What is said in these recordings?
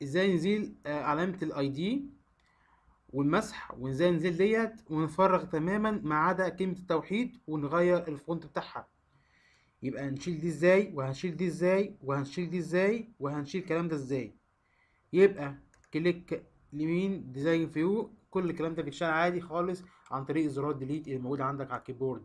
ازاي نزيل آه، علامة الاي دي والمسح وازاي نزيل ديت ونفرغ تماما ما عدا كلمة التوحيد ونغير الفونت بتاعها يبقى هنشيل دي ازاي وهنشيل دي ازاي وهنشيل دي ازاي وهنشيل الكلام ده ازاي يبقى كليك اليمين ديزاين فيو كل الكلام ده بيتشال عادي خالص عن طريق زرار ديليت اللي موجود عندك على الكيبورد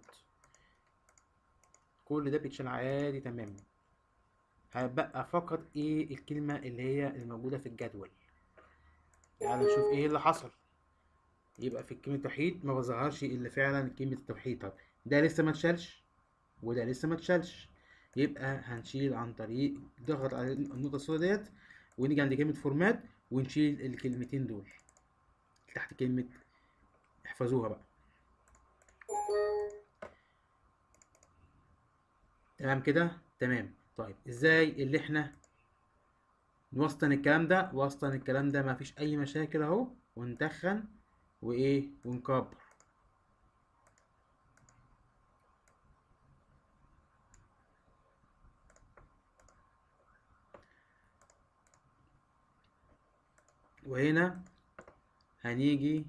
كل ده بيتشال عادي تماما هيبقى فقط ايه الكلمة اللي هي الموجودة في الجدول يعني نشوف ايه اللي حصل يبقى في كلمة التوحيد ما بظهرش الا فعلا كلمة التوحيد طب ده لسه ما اتشالش وده لسه ما اتشالش يبقى هنشيل عن طريق ضغط على النقطة السوداء ديت ونيجي عند كلمة فورمات ونشيل الكلمتين دول تحت كلمة احفظوها بقى تمام كده تمام طيب ازاي اللي احنا نوسطن الكلام ده وسطن الكلام ده مفيش اي مشاكل اهو ونتخن وايه ونكبر وهنا هنيجي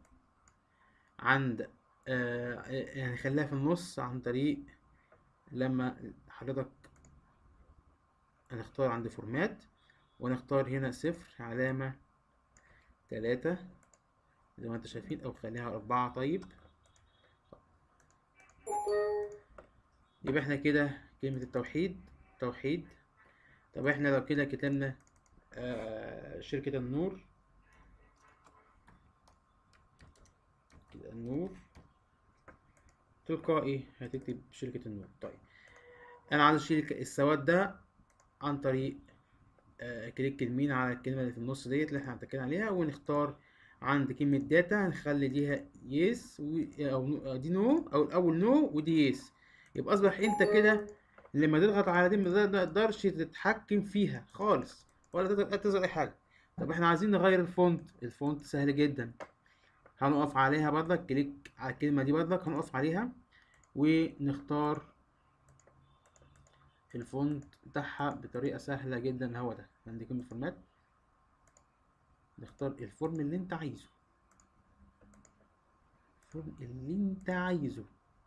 عند آه يعني نخليها في النص عن طريق لما حضرتك هنختار عند فورمات ونختار هنا صفر علامة تلاتة زي ما انت شايفين او خليها اربعة طيب يبقى احنا كده كلمة التوحيد توحيد طب احنا لو كده كتبنا آه شركة النور كده النور تلقائي هتكتب شركة النور طيب انا عايز اشيل السواد ده عن طريق آه كليك يمين على الكلمة اللي في النص ديت اللي احنا هنتكلم عليها ونختار عند كلمة داتا هنخلي ديها يس او دي نو او الاول نو ودي يس يبقى اصبح انت كده لما تضغط على دي ما تقدرش تتحكم فيها خالص ولا تقدر تظهر اي حاجة طب احنا عايزين نغير الفونت الفونت سهل جدا هنقف عليها برضك كليك على الكلمة دي برضك هنقف عليها ونختار الفونت بتاعها بطريقة سهلة جدا هو ده عندي كلمة فورمات نختار الفورم اللي انت عايزه الفورم اللي انت عايزه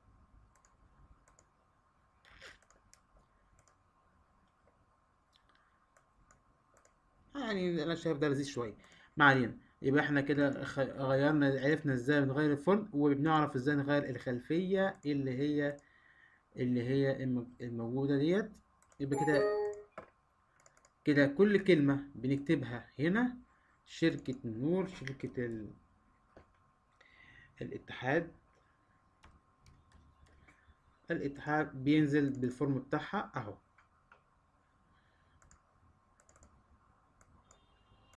يعني انا شايف ده لذيذ شويه ما علينا يبقى احنا كده خ- غيرنا عرفنا ازاي بنغير الفورم وبنعرف ازاي نغير الخلفيه اللي هي اللي هي الم- الموجوده ديت يبقى كده كده كل كلمه بنكتبها هنا شركة النور شركة ال... الاتحاد الاتحاد بينزل بالفورم بتاعها اهو